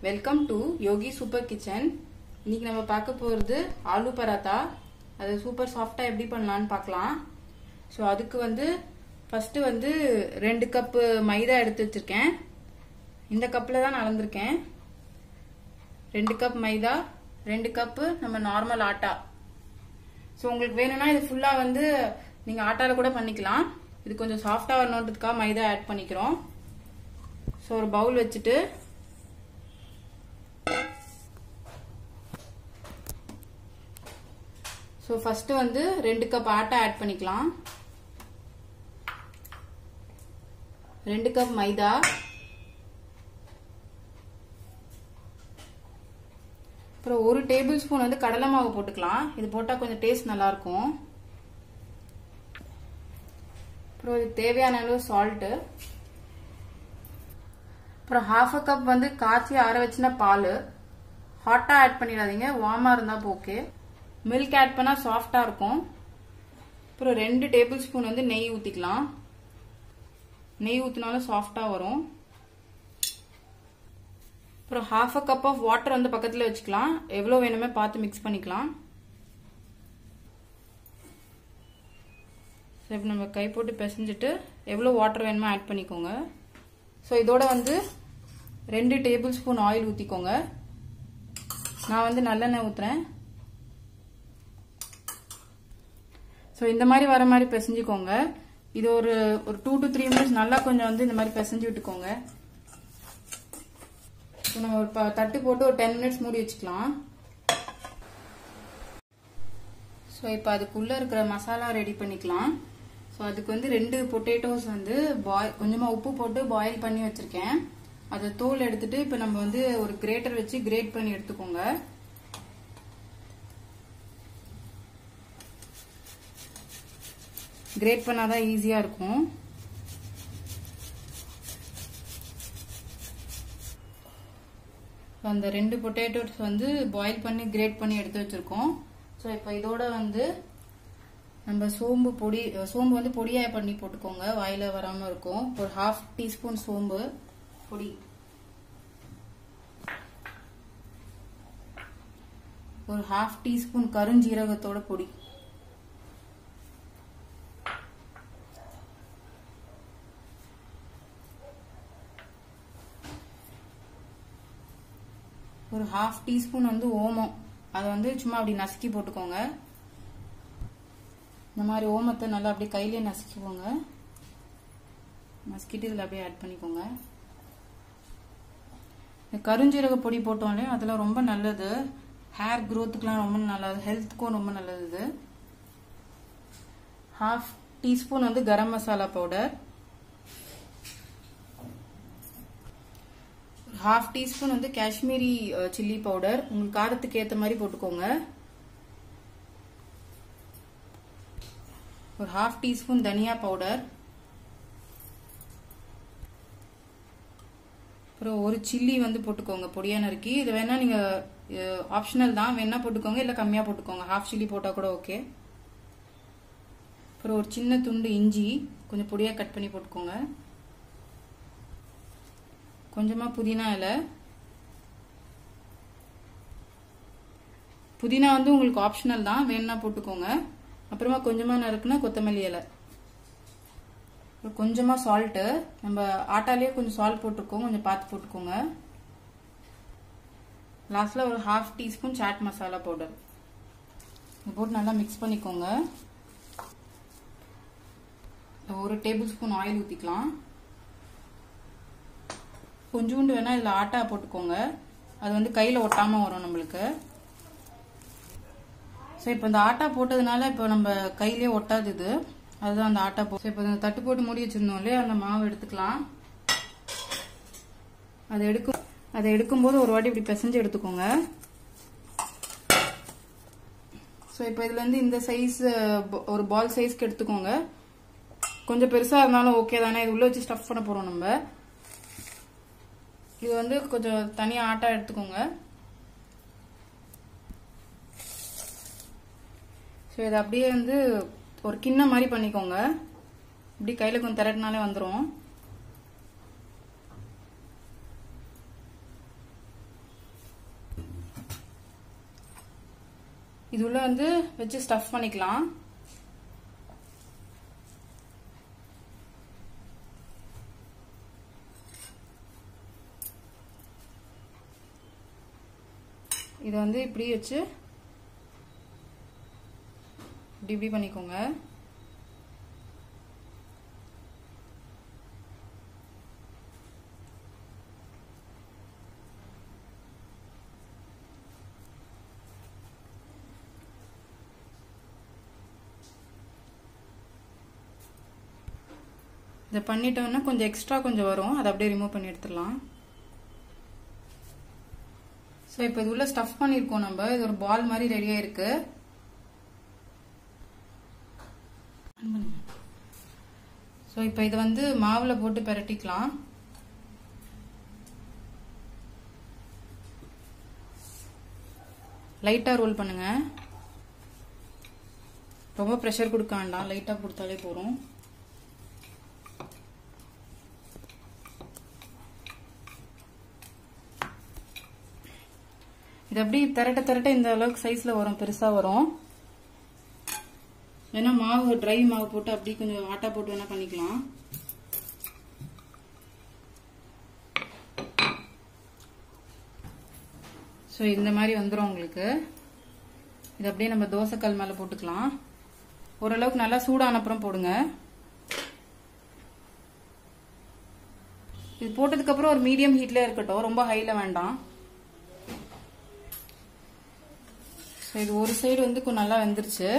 welcome to Yogi super kitchen இன்னைக்கு நம்ம பார்க்க போகிறது ஆலு பராத்தா அது சூப்பர் சாஃப்டாக எப்படி பண்ணலான்னு பார்க்கலாம் ஸோ அதுக்கு வந்து ஃபஸ்ட்டு வந்து ரெண்டு கப்பு மைதா எடுத்து வச்சிருக்கேன் இந்த கப்பில் தான் நான் அளந்திருக்கேன் ரெண்டு கப் மைதா ரெண்டு கப்பு நம்ம நார்மல் ஆட்டா ஸோ உங்களுக்கு வேணும்னா இது ஃபுல்லாக வந்து நீங்கள் ஆட்டாவில் கூட பண்ணிக்கலாம் இது கொஞ்சம் சாஃப்டாக வரணுன்றதுக்காக மைதா ஆட் பண்ணிக்கிறோம் ஸோ ஒரு பவுல் வச்சுட்டு ஸோ ஃபஸ்ட்டு வந்து ரெண்டு கப் ஆட்டை ஆட் பண்ணிக்கலாம் ரெண்டு கப் மைதா அப்புறம் ஒரு டேபிள் ஸ்பூன் வந்து கடலை மாவு போட்டுக்கலாம் இது போட்டால் கொஞ்சம் டேஸ்ட் நல்லாயிருக்கும் அப்புறம் இது தேவையான அளவு சால்ட்டு அப்புறம் ஹாஃப் அ கப் வந்து காய்ச்சி ஆற வச்சுன பால் ஹாட்டாக ஆட் பண்ணிடாதீங்க வார்மாக இருந்தால் ஓகே மில்க் ஆட் பண்ணால் சாஃப்டாக இருக்கும் அப்புறம் ரெண்டு டேபிள் ஸ்பூன் வந்து நெய் ஊற்றிக்கலாம் நெய் ஊற்றினாலும் சாஃப்டாக வரும் அப்புறம் half a cup of water வந்து பக்கத்தில் வச்சுக்கலாம் எவ்வளோ வேணுமே பார்த்து மிக்ஸ் பண்ணிக்கலாம் ஸோ இப்போ நம்ம கை போட்டு பிசைஞ்சிட்டு எவ்வளோ வாட்டர் வேணுமோ ஆட் பண்ணிக்கோங்க ஸோ இதோட வந்து ரெண்டு டேபிள் ஸ்பூன் ஆயில் ஊற்றிக்கோங்க நான் வந்து நல்லெண்ணெய் ஊற்றுறேன் ஸோ இந்த மாதிரி வர மாதிரி பிசைஞ்சுக்கோங்க இது ஒரு ஒரு டூ டு த்ரீ மினிட்ஸ் நல்லா கொஞ்சம் வந்து இந்த மாதிரி பிசைஞ்சு விட்டுக்கோங்க ஸோ நம்ம ஒரு தட்டு போட்டு ஒரு டென் மினிட்ஸ் மூடி வச்சுக்கலாம் ஸோ இப்போ அதுக்குள்ளே இருக்கிற மசாலா ரெடி பண்ணிக்கலாம் ஸோ அதுக்கு வந்து ரெண்டு பொட்டேட்டோஸ் வந்து பாய் கொஞ்சமாக உப்பு போட்டு பாயில் பண்ணி வச்சுருக்கேன் அதை தோல் எடுத்துட்டு இப்போ நம்ம வந்து ஒரு கிரேட்டர் வச்சு கிரேட் பண்ணி எடுத்துக்கோங்க கிரேட் பண்ணாதான் ஈஸியாக இருக்கும் அந்த ரெண்டு பொட்டேட்டோஸ் வந்து பாயில் பண்ணி கிரேட் பண்ணி எடுத்து வச்சிருக்கோம் ஸோ இப்போ இதோட வந்து நம்ம சோம்பு பொடி சோம்பு வந்து பொடியாக பண்ணி போட்டுக்கோங்க வாயில் வராமல் இருக்கும் ஒரு ஹாஃப் டீஸ்பூன் சோம்பு பொடி ஒரு ஹாஃப் டீஸ்பூன் கருஞ்சீரகத்தோட பொடி ஒரு ஹாஃப் டீஸ்பூன் வந்து ஓமம் அதை வந்து சும்மா அப்படி நசுக்கி போட்டுக்கோங்க இந்த மாதிரி ஓமத்தை நல்லா அப்படியே கையிலே நசுக்கிக்கோங்க நசுக்கிட்டு இதில் அப்படியே ஆட் பண்ணிக்கோங்க இந்த கருஞ்சீரக பொடி போட்டோம்லே அதெல்லாம் ரொம்ப நல்லது ஹேர் க்ரோத்துக்குலாம் ரொம்ப நல்லது ஹெல்த்துக்கும் ரொம்ப நல்லது இது ஹாஃப் டீஸ்பூன் வந்து garam masala powder half teaspoon வந்து காஷ்மீரி சில்லி பவுடர் உங்களுக்கு காரத்துக்கு ஏற்ற மாதிரி போட்டுக்கோங்க ஒரு ஹாஃப் டீஸ்பூன் தனியா பவுடர் அப்புறம் ஒரு சில்லி வந்து போட்டுக்கோங்க பொடியா நறுக்கி இது வேணா நீங்க ஆப்ஷனல் தான் வேணா போட்டுக்கோங்க இல்லை கம்மியாக போட்டுக்கோங்க ஹாஃப் சில்லி போட்டால் கூட ஓகே அப்புறம் ஒரு சின்ன துண்டு இஞ்சி கொஞ்சம் பொடியாக கட் பண்ணி போட்டுக்கோங்க கொஞ்சமாக புதினா இலை புதினா வந்து உங்களுக்கு ஆப்ஷனல் தான் வேணும்னா போட்டுக்கோங்க அப்புறமா கொஞ்சமாக நறுக்குனா கொத்தமல்லி இலை கொஞ்சமாக சால்ட்டு நம்ம ஆட்டாலேயே கொஞ்சம் சால்ட் போட்டிருக்கோம் கொஞ்சம் பார்த்து போட்டுக்கோங்க லாஸ்ட்டில் ஒரு half teaspoon chaat masala powder இது போட்டு நல்லா மிக்ஸ் பண்ணிக்கோங்க ஒரு டேபிள் ஸ்பூன் ஆயில் ஊற்றிக்கலாம் கொஞ்சோண்டு வேணா இதில் ஆட்டா போட்டுக்கோங்க அது வந்து கையில் ஒட்டாமல் வரும் நம்மளுக்கு ஸோ இப்போ இந்த ஆட்டா போட்டதுனால இப்போ நம்ம கையிலே ஒட்டாது இது அதுதான் அந்த ஆட்டா போ இப்போ இந்த தட்டு போட்டு மூடி வச்சிருந்தோம் இல்லையா அந்த மாவு எடுத்துக்கலாம் அதை எடுக்கும் அதை எடுக்கும்போது ஒரு வாட்டி இப்படி பிசைஞ்சு எடுத்துக்கோங்க ஸோ இப்போ இதுல இருந்து இந்த சைஸ் ஒரு பால் சைஸ்க்கு எடுத்துக்கோங்க கொஞ்சம் பெருசாக இருந்தாலும் ஓகே தானே இது உள்ள வச்சு ஸ்டஃப் பண்ண போகிறோம் நம்ம இது வந்து கொஞ்சம் தனியாக ஆட்டா எடுத்துக்கோங்க ஸோ இதை அப்படியே வந்து ஒரு கிண்ணம் மாதிரி பண்ணிக்கோங்க இப்படி கையில் கொஞ்சம் திரட்டினாலே வந்துடும் இது உள்ள வந்து வச்சு ஸ்டஃப் பண்ணிக்கலாம் இதை வந்து இப்படி வச்சு இப்படி இப்படி பண்ணிக்கோங்க இதை பண்ணிட்டோம்னா கொஞ்சம் எக்ஸ்ட்ரா கொஞ்சம் வரும் அதை அப்படியே ரிமூவ் பண்ணி எடுத்துடலாம் ஸோ இப்போ இது உள்ள ஸ்டஃப் பண்ணியிருக்கோம் நம்ம இது ஒரு பால் மாதிரி ரெடியாக இருக்கு ஸோ இப்போ இதை வந்து மாவில் போட்டு பிரட்டிக்கலாம் லைட்டாக ரோல் பண்ணுங்க ரொம்ப ப்ரெஷர் கொடுக்க வேண்டாம் லைட்டாக கொடுத்தாலே போகிறோம் இது அப்படி திரட்ட திரட்ட இந்த அளவுக்கு சைஸ்ல வரும் பெருசா வரும் வேணா மாவு ட்ரை மாவு போட்டு அப்படி கொஞ்சம் ஆட்டா போட்டு வேணா பண்ணிக்கலாம் ஸோ இந்த மாதிரி வந்துடும் உங்களுக்கு இது அப்படியே நம்ம தோசைக்கல் மேலே போட்டுக்கலாம் ஓரளவுக்கு நல்லா சூடான அப்புறம் போடுங்க இது போட்டதுக்கு அப்புறம் ஒரு மீடியம் ஹீட்ல இருக்கட்டும் ரொம்ப ஹைல வேண்டாம் ஸோ இது ஒரு சைடு வந்து கொஞ்சம் நல்லா வெந்துருச்சு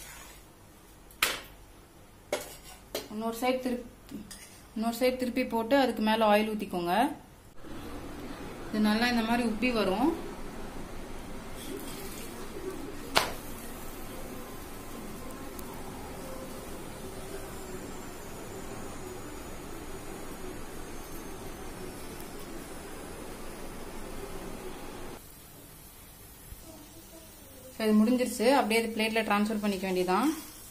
இன்னொரு சைடு திருப்பி இன்னொரு சைடு திருப்பி போட்டு அதுக்கு மேலே ஆயில் ஊற்றிக்கோங்க இது நல்லா இந்த மாதிரி உப்பி வரும் ஸோ இது முடிஞ்சிருச்சு அப்படியே இது பிளேட்ல ட்ரான்ஸ்ஃபர் பண்ணிக்க வேண்டியதான்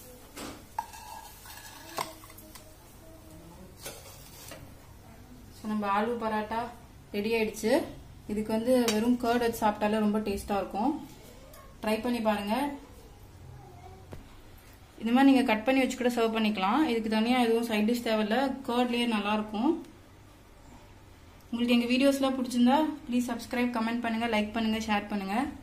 ஸோ நம்ம ஆலு பராட்டா ரெடி ஆயிடுச்சு இதுக்கு வந்து வெறும் கேர்ட் வச்சு சாப்பிட்டாலே ரொம்ப டேஸ்டா இருக்கும் ட்ரை பண்ணி பாருங்க இந்த மாதிரி நீங்க கட் பண்ணி வச்சு கூட சர்வ் பண்ணிக்கலாம் இதுக்கு தனியா எதுவும் சைட் டிஷ் தேவையில்ல கேர்ட்லயே நல்லா இருக்கும் உங்களுக்கு எங்க வீடியோஸ்லாம் பிடிச்சிருந்தா ப்ளீஸ் சப்ஸ்கிரைப் கமெண்ட் பண்ணுங்க லைக் பண்ணுங்க ஷேர் பண்ணுங்க